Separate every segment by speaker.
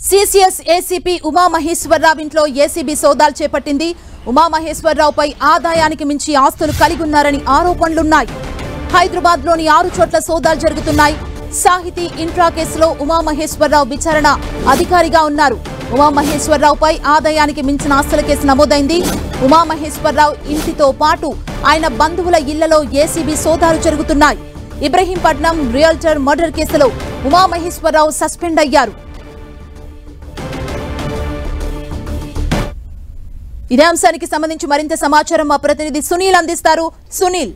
Speaker 1: CCS ACP Umamaheswararao ఇంట్లో ACB సోదాలు చేపట్టింది ఉమామహేశ్వరరావుపై ఆదాయానికి మించి ఆస్తులు కలిగి ఉన్నారని ఆరోపణలున్నాయి హైదరాబాద్ లోని ఆరు చోట్ల సోదాలు జరుగుతున్నాయి సాహితీ ఇంట్రా కేసులో ఉమామహేశ్వరరావు విచారణ అధికారిగా ఉన్నారు ఉమామహేశ్వరరావుపై ఆదాయానికి మించిన ఆస్తుల కేసు నమోదైంది ఉమామహేశ్వరరావు ఇంటితో పాటు ఆయన బంధువుల ఇళ్లలో ఏసీబీ సోదాలు జరుగుతున్నాయి ఇబ్రహీంపట్నం రియల్టర్ మర్డర్ కేసులో ఉమామహేశ్వరరావు సస్పెండ్ అయ్యారు ఇదే అంశానికి సంబంధించి మరింత సమాచారం మా ప్రతినిధి సునీల్ అందిస్తారు సునీల్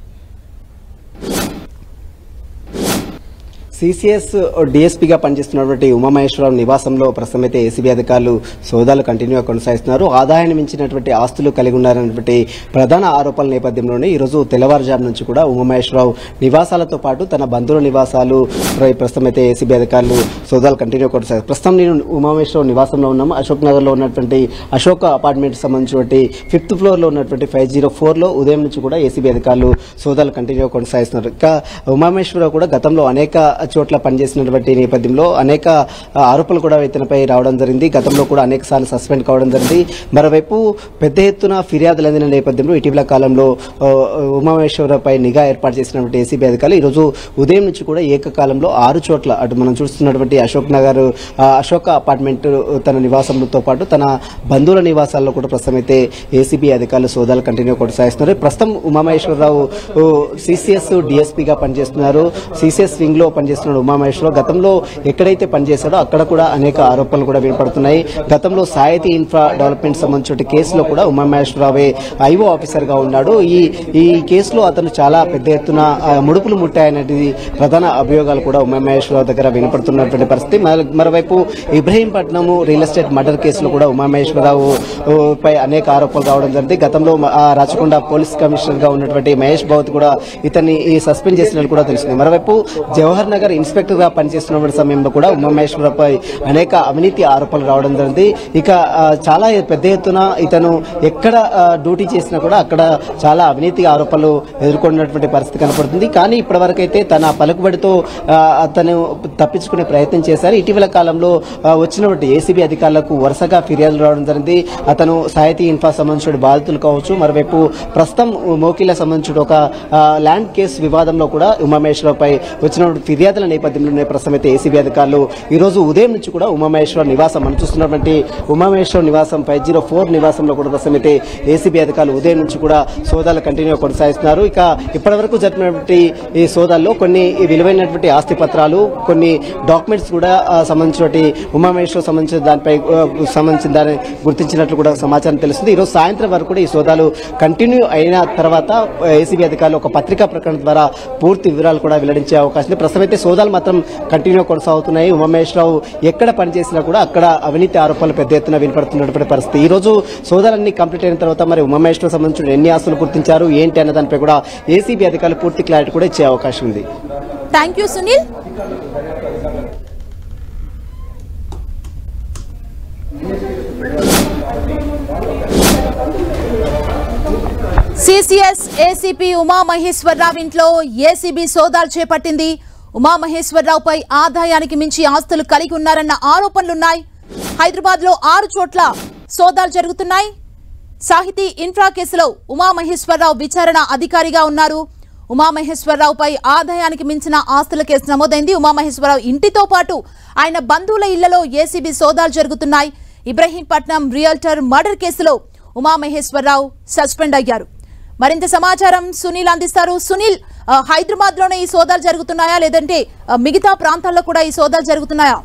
Speaker 2: సిసిఎస్ డిఎస్పీగా పనిచేస్తున్నటువంటి ఉమామహేశ్వరరావు నివాసంలో ప్రస్తుతం అయితే ఏసీబీ అధికారులు సోదాలు కంటిన్యూగా కొనసాగిస్తున్నారు ఆదాయాన్ని మించినటువంటి ఆస్తులు కలిగి ఉన్నారన్నటువంటి ప్రధాన ఆరోపణల నేపథ్యంలోనే ఈరోజు తెల్లవారుజాము నుంచి కూడా ఉమామహేశ్వరరావు నివాసాలతో పాటు తన బంధువుల నివాసాలు ప్ర- ప్రస్తుతం అయితే ఏసీబీ అధికారులు సోదాలు కంటిన్యూ కొనసాగి ప్రస్తుతం నేను ఉమామహేశ్వరరావు నివాసంలో ఉన్నాము అశోక్ నగర్ లో ఉన్నటువంటి అశోక అపార్ట్మెంట్ సంబంధించినటువంటి ఫిఫ్త్ ఫ్లోర్ లో ఉన్నటువంటి ఫైవ్ జీరో ఫోర్ లో ఉదయం నుంచి కూడా ఏసీబీ అధికారులు సోదాలు కంటిన్యూ కొనసాగిస్తున్నారు ఇంకా ఉమామేశ్వరరావు కూడా గతంలో అనేక చోట్ల పనిచేసినటువంటి నేపథ్యంలో అనేక ఆ, ఆరోపణలు కూడా ఇతనిపై రావడం జరిగింది గతంలో కూడా అనేక సార్లు సస్పెండ్ కావడం జరిగింది మరోవైపు పెద్ద ఎత్తున ఫిర్యాదులు అందిన నేపథ్యంలో ఇటీవల కాలంలో ఆ, ఉమామేశ్వరరావుపై నిఘా ఏర్పాటు చేసినటువంటి ఏసీబీ అధికారులు ఈరోజు ఉదయం నుంచి కూడా ఏకకాలంలో ఆరు చోట్ల అటు మనం చూస్తున్నటువంటి అశోక్ నగర్ ఆ, అశోక అపార్ట్మెంట్ తన నివాసంతో పాటు తన బంధువుల నివాసాల్లో కూడా ప్రస్తుతం అయితే ఏసీబీ అధికారులు సోదాలు కంటిన్యూ కొనసాగిస్తున్నారు ప్రస్తుతం ఉమామహేశ్వరరావు సిసిఎస్ డిఎస్పీగా పనిచేస్తున్నారు సిసిఎస్ వింగ్ లో పనిచేస్తున్న ఉమామహేశ్వరరావు గతంలో ఎక్కడైతే పనిచేశాడో అక్కడ కూడా అనేక ఆరోపణలు కూడా వినపడుతున్నాయి గతంలో సాహితీ ఇన్ఫ్రా డెవలప్మెంట్ సంబంధించిన కేసులో కూడా ఉమామహేశ్వరరావే ఐఓ ఆఫీసర్ గా ఉన్నాడు ఈ ఈ కేసులో అతను చాలా పెద్ద ఎత్తున ఆ, ముడుపులు ముట్టాయనేది ప్రధాన అభియోగాలు కూడా ఉమామహేశ్వరరావు దగ్గర వినపడుతున్నటువంటి పరిస్థితి మర- మరోవైపు ఇబ్రహీంపట్నం రియల్ ఎస్టేట్ మర్డర్ కేసులో కూడా ఉమామహేశ్వరరావు ఓ, పై అనేక ఆరోపణలు రావడం జరిగింది గతంలో మ- ఆ రాచకొండ పోలీస్ కమిషనర్ గా ఉన్నటువంటి మహేష్ భౌత్ కూడా ఇతన్ని ఈ సస్పెండ్ చేసినట్టు కూడా తెలిసింది మరోవైపు జవహర్ నగర్ ఇన్స్పెక్టర్ గా పనిచేస్తున్న సమయంలో కూడా ఉమామహేశ్వరరావుపై అనేక అవినీతి ఆరోపణలు రావడం జరిగింది ఇక ఆ, చాలా పెద్ద ఎత్తున ఇతను ఎక్కడ ఆ, డ్యూటీ చేసినా కూడా అక్కడ చాలా అవినీతి ఆరోపణలు ఎదుర్కొన్నటువంటి పరిస్థితి కనపడుతుంది కానీ ఇప్పటివరకైతే తన పలుకుబడితో ఆ, అతను తప్పించుకునే ప్రయత్నం చేశారు ఇటీవల కాలంలో ఆ, వచ్చినటువంటి ఏసీబీ అధికారులకు వరుసగా ఫిర్యాదులు రావడం జరిగింది అతను సాహితీ ఇన్ఫా సంబంధించిన బాధితులు కావచ్చు మరోవైపు ప్రస్తుతం మోకిల సంబంధించిన ఒక ఆ, ల్యాండ్ కేసు వివాదంలో కూడా ఉమామహేశ్వరరావుపై వచ్చినటువంటి ఫిర్యాదుల నేపథ్యంలోనే ప్రస్తుతం అయితే ఏసీబీ అధికారులు ఈ రోజు ఉదయం నుంచి కూడా ఉమామహేశ్వర నివాసం మనం చూస్తున్నటువంటి ఉమామహేశ్వర నివాసం ఫైవ్ జీరో ఫోర్ నివాసంలో కూడా ప్రస్తుతం అయితే ఏసీబీ అధికారులు ఉదయం నుంచి కూడా సోదాలు కంటిన్యూ కొనసాగిస్తున్నారు ఇక ఇప్పటివరకు జరిపినటువంటి ఈ సోదాల్లో కొన్ని విలువైనటువంటి ఆస్తి పత్రాలు కొన్ని డాక్యుమెంట్స్ కూడా ఆ, సంబంధించినటువంటి ఉమామహేశ్వర్ సంబంధించిన దానిపై ఆ, సంబంధించిన దాన్ని గుర్తించినట్లు కూడా సమాచారం తెలుస్తుంది ఈ రోజు సాయంత్రం వరకు కూడా ఈ సోదాలు కంటిన్యూ అయిన తర్వాత ఏసీబీ అధికారులు ఒక పత్రికా ప్రకటన ద్వారా పూర్తి వివరాలు కూడా వెల్లడించే అవకాశం ఉంది ప్రస్తుతం అయితే సోదాలు మాత్రం కంటిన్యూ కొనసాగుతున్నాయి ఉమామహేశ్వరరావు ఎక్కడ పనిచేసినా కూడా అక్కడ అవినీతి ఆరోపణలు పెద్ద ఎత్తున వినపడుతున్నటువంటి పరిస్థితి ఈ రోజు సోదాలన్నీ కంప్లీట్ అయిన తర్వాత మరి ఉమామహేశ్వరం సంబంధించిన ఎన్ని ఆస్తులు గుర్తించారు ఏంటి అన్న దానిపై కూడా ఏసీబీ అధికారులు పూర్తి క్లారిటీ కూడా ఇచ్చే అవకాశం ఉంది
Speaker 1: thank you Sunil CCS ACP Umamaheswararao ఇంట్లో ఏసీబీ సోదాలు చేపట్టింది ఉమామహేశ్వరరావుపై ఆదాయానికి మించి ఆస్తులు కలిగి ఉన్నారన్న ఆరోపణలున్నాయి హైదరాబాద్ లో ఆరు చోట్ల సోదాలు జరుగుతున్నాయి సాహితీ ఇన్ఫ్రా కేసులో ఉమామహేశ్వరరావు విచారణ అధికారిగా ఉన్నారు ఉమామహేశ్వరరావుపై ఆదాయానికి మించిన ఆస్తుల కేసు నమోదైంది ఉమామహేశ్వరరావు ఇంటితో పాటు ఆయన బంధువుల ఇళ్లలో ఏసీబీ సోదాలు జరుగుతున్నాయి ఇబ్రహీంపట్నం రియల్టర్ మర్డర్ కేసులో ఉమామహేశ్వరరావు సస్పెండ్ అయ్యారు మరింత సమాచారం సునీల్ అందిస్తారు సునీల్ ఆ, హైదరాబాద్ లోనే ఈ సోదాలు జరుగుతున్నాయా లేదంటే ఆ, మిగతా ప్రాంతాల్లో కూడా ఈ సోదాలు జరుగుతున్నాయా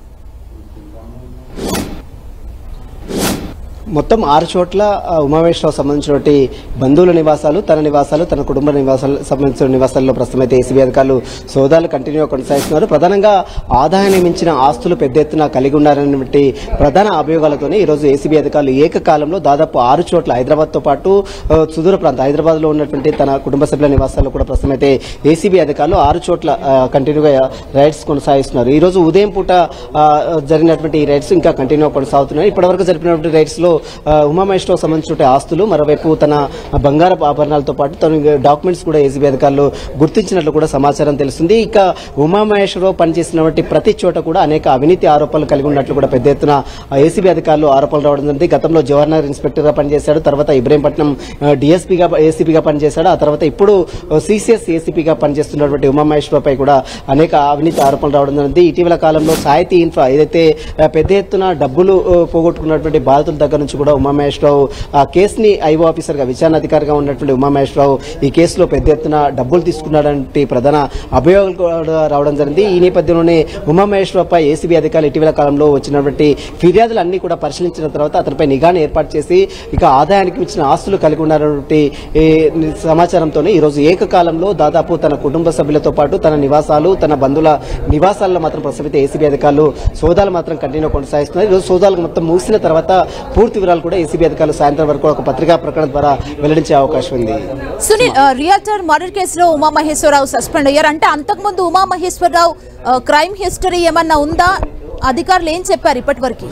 Speaker 2: మొత్తం ఆరు చోట్ల ఆ, ఉమామేశ్వరరావు సంబంధించినటువంటి బంధువుల నివాసాలు తన నివాసాలు తన కుటుంబ నివాసాలు సంబంధించిన నివాసాల్లో ప్రస్తుతం అయితే ఏసీబీ అధికారులు సోదాలు కంటిన్యూ కొనసాగిస్తున్నారు ప్రధానంగా ఆదాయాన్ని మించిన ఆస్తులు పెద్ద ఎత్తున కలిగి ఉన్నారన్నటువంటి ప్రధాన అభియోగాలతోనే ఈరోజు ఏసీబీ అధికారులు ఏకకాలంలో దాదాపు ఆరు చోట్ల హైదరాబాద్ తో పాటు ఆ, సుదూర ప్రాంతం హైదరాబాద్ లో ఉన్నటువంటి తన కుటుంబ సభ్యుల నివాసాల్లో కూడా ప్రస్తుతం అయితే ఏసీబీ అధికారులు ఆరు చోట్ల ఆ, కంటిన్యూగా రైడ్స్ కొనసాగిస్తున్నారు ఈ రోజు ఉదయం పూట ఆ, జరిగినటువంటి ఈ రైడ్స్ ఇంకా కంటిన్యూ కొనసాగుతున్నాయి ఇప్పటివరకు జరిపినటువంటి రైడ్స్ లో ఆ, ఉమామహేశ్వరరావు సంబంధించిన ఆస్తులు మరోవైపు తన బంగారపు ఆభరణాలతో పాటు తన డాక్యుమెంట్స్ కూడా ఏసీబీ అధికారులు గుర్తించినట్లు కూడా సమాచారం తెలుస్తుంది ఇక ఉమామహేశ్వరరావు పనిచేసినటువంటి ప్రతి చోట కూడా అనేక అవినీతి ఆరోపణలు కలిగి ఉన్నట్లు కూడా పెద్ద ఎత్తున ఏసీబీ అధికారులు ఆరోపణలు రావడం జరిగింది గతంలో జవహర్ నగర్ ఇన్స్పెక్టర్ గా పనిచేశాడు తర్వాత ఇబ్రహీంపట్నం డిఎస్పీగా ఏసీపీగా పనిచేశాడు ఆ తర్వాత ఇప్పుడు సిసిఎస్ ఏసీపీగా పనిచేస్తున్నటువంటి ఉమామహేశ్వరరావుపై కూడా అనేక అవినీతి ఆరోపణలు రావడం జరిగింది ఇటీవల కాలంలో సాహితీ ఇన్ఫ్రా ఏదైతే ఆ, పెద్ద ఎత్తున డబ్బులు ఆ, పోగొట్టుకున్నటువంటి బాధితుల దగ్గర నుంచి కూడా ఉమామహేశ్వరరావు ఆ కేసుని ఐఓ ఆఫీసర్ గా విచారణ అధికారిగా ఉన్నటువంటి ఉమామహేశ్వరరావు ఈ కేసులో పెద్ద ఎత్తున డబ్బులు తీసుకున్నాడంటే ప్రధాన అభియోగాలు కూడా రావడం జరిగింది ఈ నేపథ్యంలోనే ఉమామహేశ్వరరావుపై ఏసీబీ అధికారులు ఇటీవల కాలంలో వచ్చినటువంటి ఫిర్యాదులు అన్ని కూడా పరిశీలించిన తర్వాత అతనిపై నిఘాను ఏర్పాటు చేసి ఇక ఆదాయానికి మించిన ఆస్తులు కలిగి ఉన్నటువంటి ఈ సమాచారంతోనే ఈ రోజు ఏకకాలంలో దాదాపు తన కుటుంబ సభ్యులతో పాటు తన నివాసాలు తన బంధువుల నివాసాల్లో మాత్రం ప్రస్తుతం ఏసీబీ అధికారులు సోదాలు మాత్రం కంటిన్యూ కొనసాగిస్తున్నారు ఈ రోజు సోదాలు మొత్తం ముగిసిన తర్వాత పూర్తి వివరాలు కూడా ఏసీబీ అధికారులు సాయంత్రం వరకు ఒక పత్రికా ప్రకటన ద్వారా వెల్లడించే అవకాశం ఉంది
Speaker 1: సునీల్ ఆ, రియాల్టర్ మర్డర్ కేసులో ఉమామహేశ్వరరావు సస్పెండ్ అయ్యారు అంటే అంతకుముందు ఉమామహేశ్వరరావు ఆ, క్రైమ్ హిస్టరీ ఏమన్నా ఉందా అధికారులు ఏం చెప్పారు ఇప్పటివరకు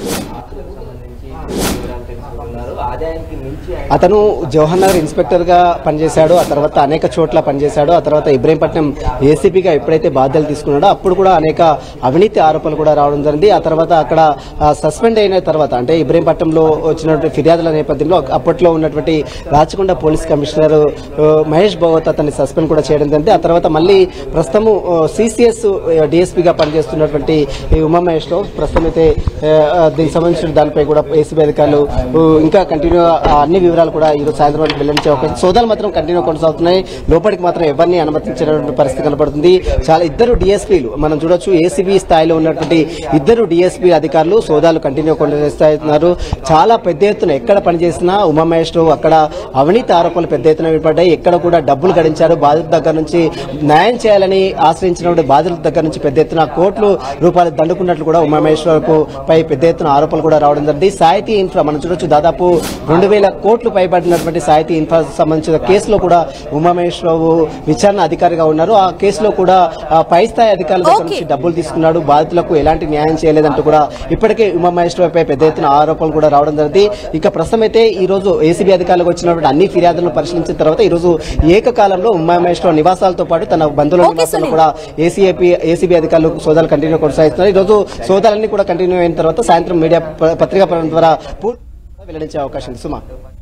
Speaker 2: అతను జవహర్ నగర్ ఇన్స్పెక్టర్ గా పనిచేశాడు ఆ తర్వాత అనేక చోట్ల పనిచేశాడు ఆ తర్వాత ఇబ్రహీంపట్నం ఏసీపీగా ఎప్పుడైతే బాధ్యతలు తీసుకున్నాడో అప్పుడు కూడా అనేక అవినీతి ఆరోపణలు కూడా రావడం జరిగింది ఆ తర్వాత అక్కడ సస్పెండ్ అయిన తర్వాత అంటే ఇబ్రహీంపట్నంలో వచ్చినటువంటి ఫిర్యాదుల నేపథ్యంలో అప్పట్లో ఉన్నటువంటి రాచకొండ పోలీస్ కమిషనర్ ఆ, మహేష్ భగవత్ అతన్ని సస్పెండ్ కూడా చేయడం జరిగింది ఆ తర్వాత మళ్ళీ ప్రస్తుతము సిసిఎస్ డిఎస్పీగా పనిచేస్తున్నటువంటి ఈ ఉమామహేశ్వరరావు ప్రస్తుతం అయితే ఆ, ఆ, దీనికి సంబంధించిన దానిపై కూడా ఏసీబీ అధికారులు ఆ, ఇంకా కంటిన్యూ అన్ని వివరాలు కూడా ఈ రోజు సాయంత్రం వరకు వెల్లడించే అవకాశం సోదాలు మాత్రం కంటిన్యూ కొనసాగుతున్నాయి లోపలికి మాత్రం ఎవరిని అనుమతించినటువంటి పరిస్థితి కనబడుతుంది చాలా ఇద్దరు డిఎస్పీలు మనం చూడొచ్చు ఏసీబీ స్థాయిలో ఉన్నటువంటి ఇద్దరు డిఎస్పీ అధికారులు సోదాలు కంటిన్యూ కొనసాగుతున్నారు చాలా పెద్ద ఎత్తున ఎక్కడ పనిచేసినా ఉమామహేశ్వరరావు అక్కడ అవినీతి ఆరోపణలు పెద్ద ఎత్తున వినపడ్డాయి ఎక్కడ కూడా డబ్బులు గడించారు బాధితుల దగ్గర నుంచి న్యాయం చేయాలని ఆశ్రయించినటువంటి బాధితుల దగ్గర నుంచి పెద్ద ఎత్తున కోట్లు రూపాయలు దండుకున్నట్లు కూడా ఉమామహేశ్వరకు పై పెద్ద ఎత్తున ఆరోపణలు కూడా రావడం జరిగింది సాహితీ ఇన్ఫ్రా మనం చూడొచ్చు దాదాపు రెండు వేల కోట్లు పైబడినటువంటి సాహితీ ఇన్ఫ్రా సంబంధించిన కేసులో కూడా ఉమామహేశ్వరరావు విచారణ అధికారిగా ఉన్నారు ఆ కేసులో కూడా ఆ, పై స్థాయి అధికారుల దగ్గర
Speaker 1: Okay.
Speaker 2: నుంచి డబ్బులు తీసుకున్నాడు బాధితులకు ఎలాంటి న్యాయం చేయలేదంటూ కూడా ఇప్పటికే ఉమామహేశ్వరపై పెద్ద ఎత్తున ఆరోపణలు కూడా రావడం జరిగింది ఇక ప్రస్తుతం అయితే ఈ రోజు ఏసీబీ అధికారులకు వచ్చినటువంటి అన్ని ఫిర్యాదులను పరిశీలించిన తర్వాత ఈ రోజు ఏకకాలంలో ఉమామహేశ్వర నివాసాలతో పాటు తన బంధువుల
Speaker 1: Okay,
Speaker 2: నివాసాల్లో
Speaker 1: సునీల్.
Speaker 2: కూడా ఏసీఐపీ ఏసీబీ అధికారులు సోదాలు కంటిన్యూ కొనసాగిస్తున్నారు ఈ రోజు సోదాలన్నీ కూడా కంటిన్యూ అయిన తర్వాత సాయంత్రం మీడియా ప- పత్రికా ప్రకటన ద్వారా పూర్తి వెల్లడించే అవకాశం ఉంది సుమా